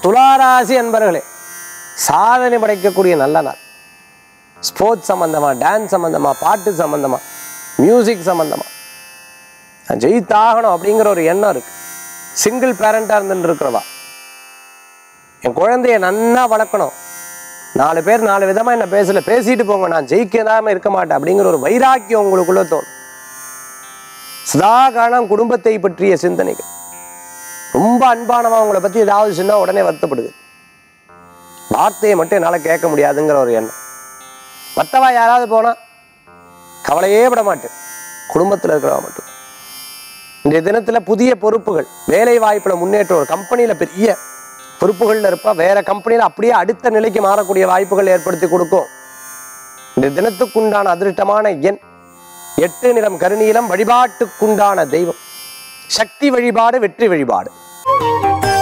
துளாராசி அன்பர்களே சாதனை படைக்கக்கூடிய நல்ல நாள் ஸ்போர்ட்ஸ் சம்பந்தமா டான்ஸ் சம்பந்தமா பாட்டு சம்பந்தமா மியூசிக் சம்பந்தமா நான் ஜெயித்தாகணும் அப்படிங்கிற ஒரு எண்ணம் இருக்கு சிங்கிள் பேரண்டா இருந்துட்டு இருக்கிறவா என் குழந்தைய நன்னா வளர்க்கணும் நாலு பேர் நாலு விதமா என்ன பேசல பேசிட்டு போங்க நான் ஜெயிக்காம இருக்க மாட்டேன் அப்படிங்கிற ஒரு வைராக்கியம் உங்களுக்குள்ள தோணும் சதா காலம் குடும்பத்தை பற்றிய சிந்தனைகள் ரொம்ப அன்பானவா உங்களை பத்தி ஏதாவது சொன்னா உடனே வருத்தப்படுது வார்த்தையை மட்டும் என்னால கேட்க முடியாதுங்கிற ஒரு எண்ணம் மற்றவா யாராவது போனா கவலையே விட மாட்டேன் குடும்பத்தில் இருக்கிறவா மட்டும் இன்றைய தினத்துல புதிய பொறுப்புகள் வேலை வாய்ப்புல முன்னேற்றம் ஒரு கம்பெனியில பெரிய பொறுப்புகள்ல இருப்பா வேற கம்பெனியில அப்படியே அடுத்த நிலைக்கு மாறக்கூடிய வாய்ப்புகள் ஏற்படுத்தி கொடுக்கும் இந்த தினத்துக்குண்டான அதிர்ஷ்டமான எண் எட்டு நிறம் கருநீலம் வழிபாட்டுக்குண்டான தெய்வம் சக்தி வழிபாடு வெற்றி வழிபாடு